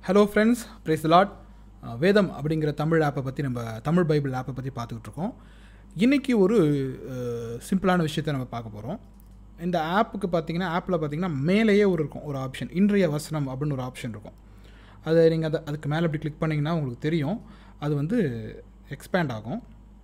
hello friends brace lot வேதம் அப்படிங்கிற தமிழ் ஆப்பை பற்றி நம்ம தமிழ் பைபிள் ஆப்பை பற்றி பார்த்துக்கிட்டு இருக்கோம் இன்றைக்கி ஒரு சிம்பிளான விஷயத்தை நம்ம பார்க்க போகிறோம் இந்த ஆப்புக்கு பார்த்தீங்கன்னா ஆப்பில் பார்த்தீங்கன்னா மேலேயே ஒரு இருக்கும் ஒரு ஆப்ஷன் இன்றைய வசனம் அப்படின்னு ஒரு ஆப்ஷன் இருக்கும் அதை நீங்கள் அதை அதுக்கு மேலே அப்படி கிளிக் பண்ணிங்கன்னா உங்களுக்கு தெரியும் அது வந்து எக்ஸ்பேண்ட் ஆகும்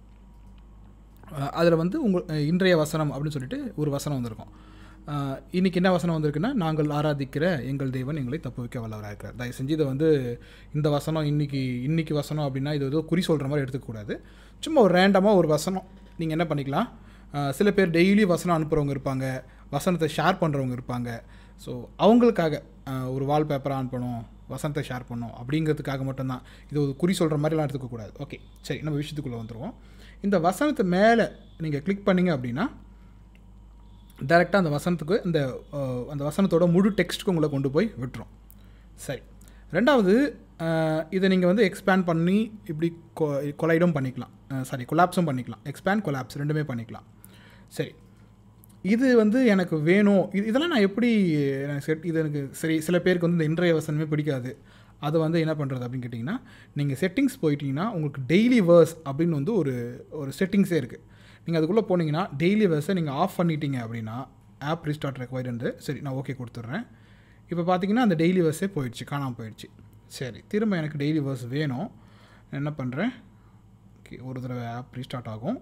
அதில் வந்து உங்கள் இன்றைய வசனம் அப்படின்னு சொல்லிட்டு ஒரு வசனம் வந்திருக்கும் இன்றைக்கி என்ன வசனம் வந்திருக்குன்னா நாங்கள் ஆராதிக்கிற எங்கள் தேவன் எங்களை தப்பு வைக்க வல்லவராக இருக்கிறார் தயவு செஞ்சு இதை வந்து இந்த வசனம் இன்றைக்கி இன்றைக்கி வசனம் அப்படின்னா இது ஏதோ குறி சொல்கிற மாதிரி எடுத்துக்கக்கூடாது சும்மா ஒரு ரேண்டமாக ஒரு வசனம் நீங்கள் என்ன பண்ணிக்கலாம் சில பேர் டெய்லி வசனம் அனுப்புகிறவங்க இருப்பாங்க வசனத்தை ஷேர் பண்ணுறவங்க இருப்பாங்க ஸோ அவங்களுக்காக ஒரு வால்பேப்பரை ஆன் பண்ணும் வசனத்தை ஷேர் பண்ணோம் அப்படிங்கிறதுக்காக மட்டும்தான் இது ஒரு குறி சொல்கிற மாதிரிலாம் எடுத்துக்கக்கூடாது ஓகே சரி நம்ம விஷயத்துக்குள்ளே வந்துடுவோம் இந்த வசனத்து மேலே நீங்கள் கிளிக் பண்ணிங்க அப்படின்னா டைரெக்டாக அந்த வசனத்துக்கு இந்த அந்த வசனத்தோட முழு டெக்ஸ்ட்டுக்கு உங்களை கொண்டு போய் விட்டுரும் சரி ரெண்டாவது இதை நீங்கள் வந்து எக்ஸ்பேண்ட் பண்ணி இப்படி கொ கொலைடும் பண்ணிக்கலாம் சாரி கொலாப்ஸும் பண்ணிக்கலாம் எக்ஸ்பேண்ட் கொலாப்ஸ் ரெண்டுமே பண்ணிக்கலாம் சரி இது வந்து எனக்கு வேணும் இது இதெல்லாம் நான் எப்படி எனக்கு செட் இது எனக்கு சரி சில பேருக்கு வந்து இந்த இன்றைய வசனமே பிடிக்காது அதை வந்து என்ன பண்ணுறது அப்படின்னு கேட்டிங்கன்னா நீங்கள் செட்டிங்ஸ் போயிட்டீங்கன்னா உங்களுக்கு டெய்லி வேர்ஸ் அப்படின்னு வந்து ஒரு ஒரு செட்டிங்ஸே இருக்குது நீங்கள் அதுக்குள்ளே போனீங்கன்னா டெய்லி வேர்ஸை நீங்கள் ஆஃப் பண்ணிட்டீங்க அப்படின்னா ஆப் ரீஸ்டார்ட் ரெக்வயர்டு சரி நான் ஓகே கொடுத்துட்றேன் இப்போ பார்த்தீங்கன்னா அந்த டெய்லி வேர்ஸே போயிடுச்சு காணாமல் போயிடுச்சு சரி திரும்ப எனக்கு டெய்லி வேர்ஸ் வேணும் என்ன பண்ணுறேன் ஓகே ஒரு தடவை ஆப் ரீஸ்டார்ட் ஆகும்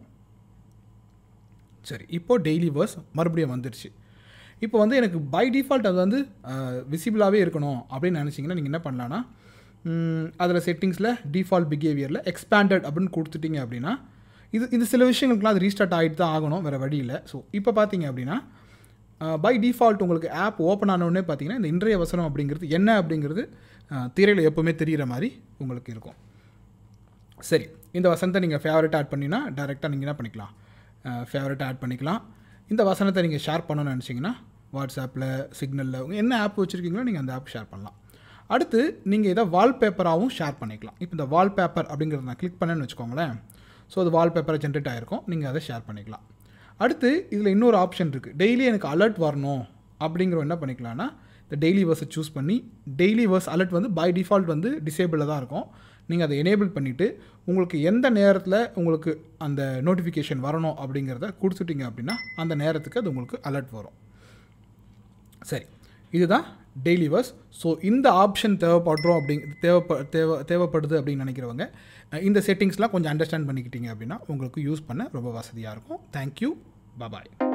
சரி இப்போது டெய்லி வேர்ஸ் மறுபடியும் வந்துடுச்சு இப்போ வந்து எனக்கு பை டிஃபால்ட் அது வந்து விசிபிளாகவே இருக்கணும் அப்படின்னு நினச்சிங்கன்னா நீங்கள் என்ன பண்ணலான்னா அதில் செட்டிங்ஸில் டிஃபால்ட் பிஹேவியரில் எக்ஸ்பேண்டட் அப்படின்னு கொடுத்துட்டீங்க அப்படின்னா இது இது சில விஷயங்களுக்குலாம் அது ரீஸ்டார்ட் ஆகிட்டு தான் ஆகணும் வேறு வழி இல்லை ஸோ இப்போ பார்த்தீங்க அப்படின்னா பை டிஃபால்ட் உங்களுக்கு ஆப் ஓப்பன் ஆனோடனே பார்த்தீங்கன்னா இந்த இன்றைய வசனம் அப்படிங்கிறது என்ன அப்படிங்கிறது திரையில் எப்போவுமே தெரிகிற மாதிரி உங்களுக்கு இருக்கும் சரி இந்த வசனத்தை நீங்கள் ஃபேவரட் ஆட் பண்ணினா டேரெக்டாக நீங்கள் என்ன பண்ணிக்கலாம் ஃபேவரட் ஆட் பண்ணிக்கலாம் இந்த வசனத்தை நீங்கள் ஷேர் பண்ணணும்னு நினச்சிங்கன்னா வாட்ஸ்அப்பில் சிக்னலில் உங்கள் என்ன ஆப் வச்சுருக்கீங்களோ நீங்கள் அந்த ஆப் ஷேர் பண்ணலாம் அடுத்து நீங்கள் இதை வால்பேப்பராகவும் ஷேர் பண்ணிக்கலாம் இப்போ இந்த வால்பேப்பர் அப்படிங்கிறத நான் கிளிக் பண்ணேன்னு வச்சுக்கோங்களேன் ஸோ அது வால்பேப்பரை ஜென்ரேட் ஆகிருக்கும் நீங்கள் அதை ஷேர் பண்ணிக்கலாம் அடுத்து இதில் இன்னொரு ஆப்ஷன் இருக்குது டெய்லி எனக்கு அலர்ட் வரணும் அப்படிங்கிற என்ன பண்ணிக்கலாம்னா இந்த டெய்லி வேர்ஸை சூஸ் பண்ணி டெய்லி வேர்ஸ் அலர்ட் வந்து பை டிஃபால்ட் வந்து டிசேபிளில் தான் இருக்கும் நீங்கள் அதை எனேபிள் பண்ணிவிட்டு உங்களுக்கு எந்த நேரத்தில் உங்களுக்கு அந்த நோட்டிஃபிகேஷன் வரணும் அப்படிங்கிறத கொடுத்துட்டிங்க அப்படின்னா அந்த நேரத்துக்கு அது உங்களுக்கு அலர்ட் வரும் சரி இதுதான் டெய்லி வர்ஸ் ஸோ இந்த ஆப்ஷன் தேவைப்படுறோம் அப்படிங் தேவைப்ப தேவை தேவைப்படுது அப்படின்னு நினைக்கிறவங்க இந்த செட்டிங்ஸ்லாம் கொஞ்சம் அண்டர்ஸ்டாண்ட் பண்ணிக்கிட்டீங்க அப்படின்னா உங்களுக்கு யூஸ் பண்ண ரொம்ப வசதியாக இருக்கும் தேங்க்யூ பபாய்